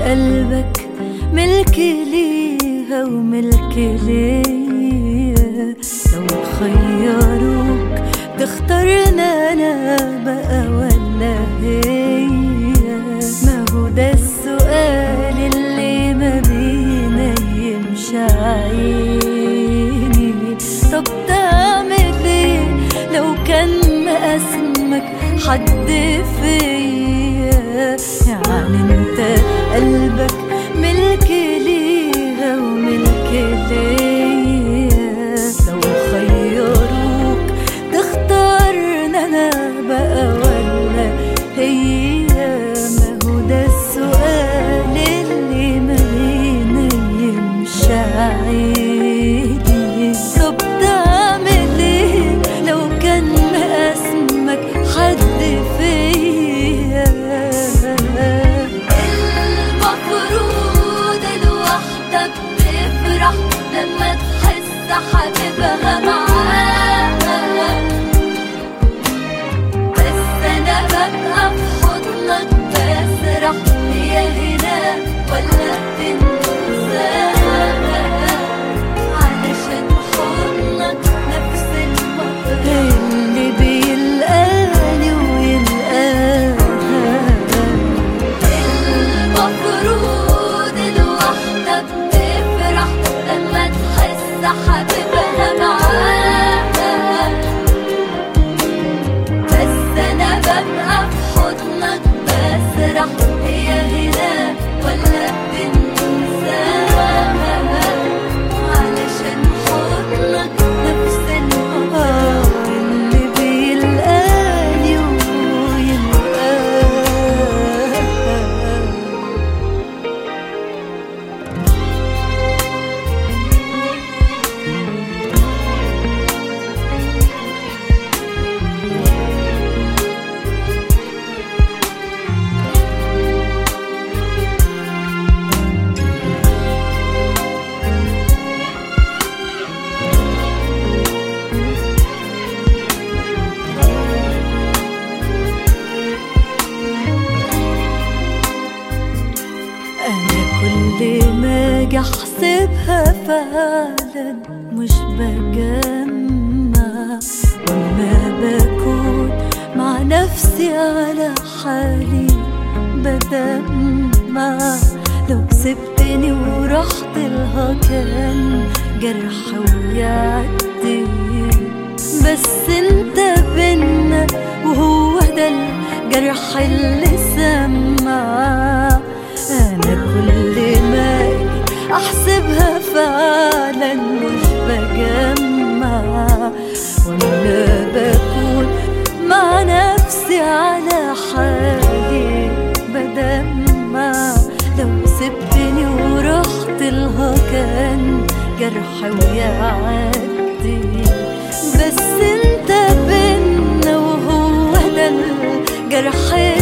قلبك ملك ليها وملك ليا لو خيروك تختارنا انا بقى ولا هي ما هو ده السؤال اللي ما بينيمش عيني طب تعمل ايه لو كان مقاسمك حد فيا يعني انت قلبك ملك ليها وملك ليا لو خيروك تختارنا انا بقى ولا هي ما هو ده السؤال اللي ما بينيمش عيني طب تعمل ايه لو كان مقاسمك حد فيا المفروض الواحدة بتفرح لما تحس حبيبها معاها بس أنا ببقى في حضنك بسرح هي هنا ولا بتنساها علشان حضنك نفس المطرح اللي بيلقاني ويلقاها المفروض الواحدة بتفرح لما تحس حبيبها معاها بس أنا ببقى في حضنك بسرح هي هنا ولا بنساها علشان حضنك نفس المطرح آه، اللي بيلقاني ويلقاها أنا كل ما أجي أحسبها فعلا مش بجمع وما بكون مع نفسي على حالي بدمع لو سبتني ورحت لها كان جرح ويعدي بس انت بينا وهو ده الجرح اللي سمع انا كل ما اجي احسبها فعلا مش بجمع ولا بكون مع نفسي على حالي بدمع لو سبتني ورحت لها كان جرح ويعدي بس انت بينا وهو ده الجرح